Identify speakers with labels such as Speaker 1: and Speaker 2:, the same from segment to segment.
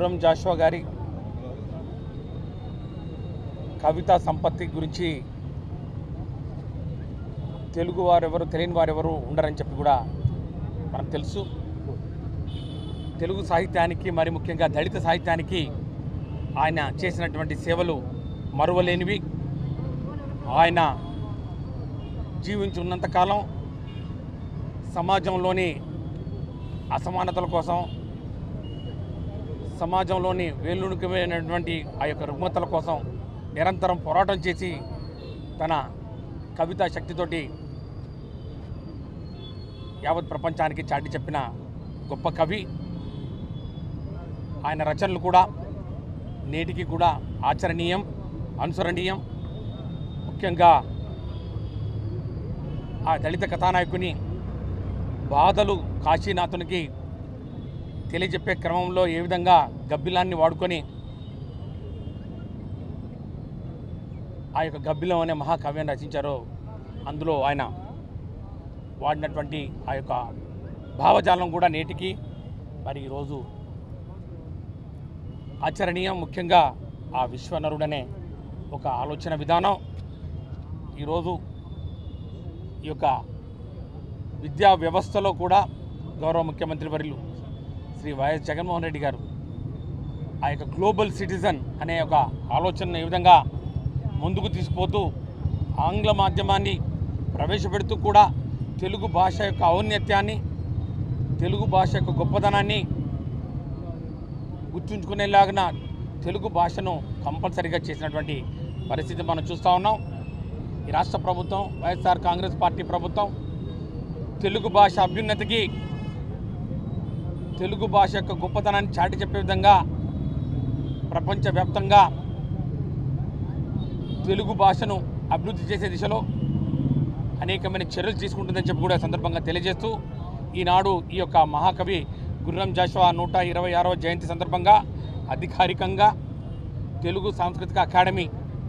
Speaker 1: గుర్రం జాషువా గారి కవితా సంపత్తి గురించి తెలుగు వారెవరు తెలియని వారెవరు ఉండరని చెప్పి కూడా మనకు తెలుసు తెలుగు సాహిత్యానికి మరి ముఖ్యంగా దళిత సాహిత్యానికి ఆయన చేసినటువంటి సేవలు మరువలేనివి ఆయన జీవించి ఉన్నంతకాలం సమాజంలోని అసమానతల కోసం సమాజంలోని వేలునుకమైనటువంటి ఆ యొక్క రుగ్మతల కోసం నిరంతరం పోరాటం చేసి తన కవితా శక్తితోటి యావత్ ప్రపంచానికి చాటి చెప్పిన గొప్ప కవి ఆయన రచనలు కూడా నేటికి కూడా ఆచరణీయం అనుసరణీయం ముఖ్యంగా ఆ దళిత కథానాయకుని బాధలు కాశీనాథునికి తెలియజెప్పే క్రమంలో ఏ విధంగా గబ్బిలాన్ని వాడుకొని ఆ యొక్క గబ్బిలం అనే మహాకావ్యాన్ని రచించారో అందులో ఆయన వాడినటువంటి ఆ యొక్క భావజాలం కూడా నేటికి మరి ఈరోజు ఆచరణీయం ముఖ్యంగా ఆ విశ్వనరుడనే ఒక ఆలోచన విధానం ఈరోజు ఈ యొక్క విద్యా వ్యవస్థలో కూడా గౌరవ ముఖ్యమంత్రి వర్యులు శ్రీ వైఎస్ జగన్మోహన్ రెడ్డి గారు ఆ యొక్క గ్లోబల్ సిటిజన్ అనే ఒక ఆలోచనను ఏ విధంగా ముందుకు తీసుకుపోతూ ఆంగ్ల మాధ్యమాన్ని ప్రవేశపెడుతూ కూడా తెలుగు భాష యొక్క ఔన్నత్యాన్ని తెలుగు భాష యొక్క గొప్పదనాన్ని గుర్తుంచుకునేలాగిన తెలుగు భాషను కంపల్సరీగా చేసినటువంటి పరిస్థితి మనం చూస్తూ ఉన్నాం ఈ రాష్ట్ర ప్రభుత్వం వైఎస్ఆర్ కాంగ్రెస్ పార్టీ ప్రభుత్వం తెలుగు భాష అభ్యున్నతికి తెలుగు భాష యొక్క గొప్పతనాన్ని చాటి చెప్పే విధంగా ప్రపంచవ్యాప్తంగా తెలుగు భాషను అభివృద్ధి చేసే దిశలో అనేకమైన చర్యలు తీసుకుంటుందని చెప్పి కూడా ఈ సందర్భంగా తెలియజేస్తూ ఈనాడు ఈ యొక్క మహాకవి గుర్రం జాషువా నూట ఇరవై ఆరవ జయంతి సందర్భంగా అధికారికంగా తెలుగు సాంస్కృతిక అకాడమీ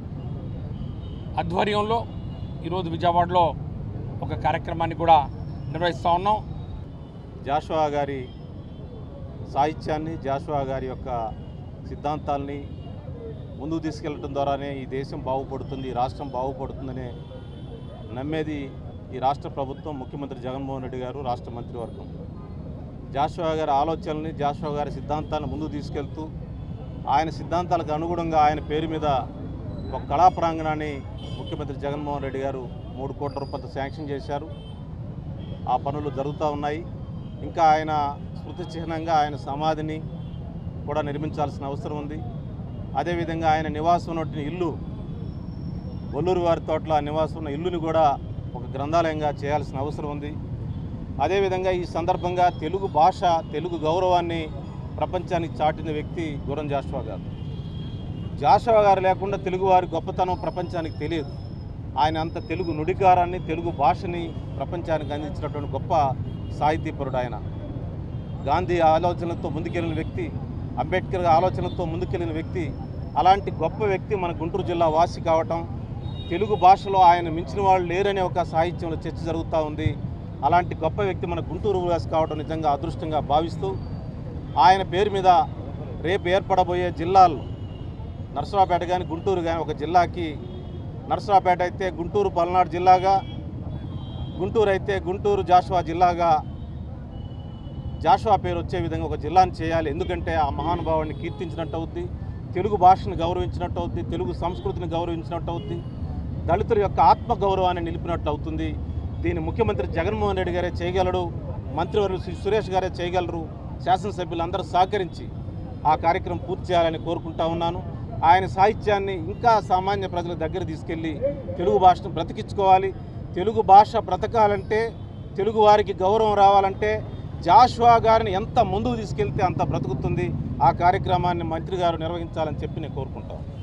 Speaker 1: ఆధ్వర్యంలో ఈరోజు విజయవాడలో ఒక కార్యక్రమాన్ని కూడా నిర్వహిస్తూ ఉన్నాం
Speaker 2: జాషువా గారి సాహిత్యాన్ని జాషువా గారి యొక్క సిద్ధాంతాల్ని ముందుకు తీసుకెళ్లడం ద్వారానే ఈ దేశం బాగుపడుతుంది ఈ రాష్ట్రం బాగుపడుతుందనే నమ్మేది ఈ రాష్ట్ర ప్రభుత్వం ముఖ్యమంత్రి జగన్మోహన్ రెడ్డి గారు రాష్ట్ర మంత్రివర్గం జాషువా గారి ఆలోచనల్ని జాషువా గారి సిద్ధాంతాలను ముందుకు తీసుకెళ్తూ ఆయన సిద్ధాంతాలకు అనుగుణంగా ఆయన పేరు మీద ఒక కళా ప్రాంగణాన్ని ముఖ్యమంత్రి జగన్మోహన్ రెడ్డి గారు మూడు కోట్ల రూపాయలతో శాంక్షన్ చేశారు ఆ పనులు జరుగుతూ ఉన్నాయి ఇంకా ఆయన స్మృతి చిహ్నంగా ఆయన సమాధిని కూడా నిర్మించాల్సిన అవసరం ఉంది అదేవిధంగా ఆయన నివాసం ఉన్నటువంటి ఇల్లు ఒల్లూరు వారి తోటలో నివాసం ఉన్న ఇల్లుని కూడా ఒక గ్రంథాలయంగా చేయాల్సిన అవసరం ఉంది అదేవిధంగా ఈ సందర్భంగా తెలుగు భాష తెలుగు గౌరవాన్ని ప్రపంచానికి చాటిన వ్యక్తి గురం జాషువా గారు జాషువా గారు లేకుండా తెలుగు వారి గొప్పతనం ప్రపంచానికి తెలియదు ఆయన అంత తెలుగు నుడికారాన్ని తెలుగు భాషని ప్రపంచానికి అందించినటువంటి గొప్ప సాహితీపరుడు ఆయన గాంధీ ఆలోచనలతో ముందుకెళ్ళిన వ్యక్తి అంబేద్కర్ ఆలోచనలతో ముందుకెళ్ళిన వ్యక్తి అలాంటి గొప్ప వ్యక్తి మన గుంటూరు జిల్లా వాసి కావటం తెలుగు భాషలో ఆయన మించిన వాళ్ళు లేరనే ఒక సాహిత్యంలో చర్చ జరుగుతూ ఉంది అలాంటి గొప్ప వ్యక్తి మన గుంటూరు వాసి కావటం నిజంగా అదృష్టంగా భావిస్తూ ఆయన పేరు మీద రేపు ఏర్పడబోయే జిల్లాలు నరసరావుపేట కానీ గుంటూరు కానీ ఒక జిల్లాకి నరసరావుపేట అయితే గుంటూరు పల్నాడు జిల్లాగా గుంటూరు అయితే గుంటూరు జాషువా జిల్లాగా జాషువా పేరు వచ్చే విధంగా ఒక జిల్లాని చేయాలి ఎందుకంటే ఆ మహానుభావుడిని కీర్తించినట్టు అవుద్ది తెలుగు భాషను గౌరవించినట్టు అవుద్ది తెలుగు సంస్కృతిని గౌరవించినట్టు అవుద్ది దళితుల యొక్క ఆత్మ గౌరవాన్ని నిలిపినట్టు అవుతుంది దీన్ని ముఖ్యమంత్రి జగన్మోహన్ రెడ్డి గారే చేయగలడు మంత్రివర్యులు శ్రీ సురేష్ గారే చేయగలరు శాసనసభ్యులందరూ సహకరించి ఆ కార్యక్రమం పూర్తి చేయాలని కోరుకుంటా ఉన్నాను ఆయన సాహిత్యాన్ని ఇంకా సామాన్య ప్రజల దగ్గర తీసుకెళ్ళి తెలుగు భాషను బ్రతికించుకోవాలి తెలుగు భాష బ్రతకాలంటే తెలుగు వారికి గౌరవం రావాలంటే జాషువా గారిని ఎంత ముందుకు తీసుకెళ్తే అంత బ్రతుకుతుంది ఆ కార్యక్రమాన్ని మంత్రి గారు నిర్వహించాలని చెప్పి నేను కోరుకుంటాను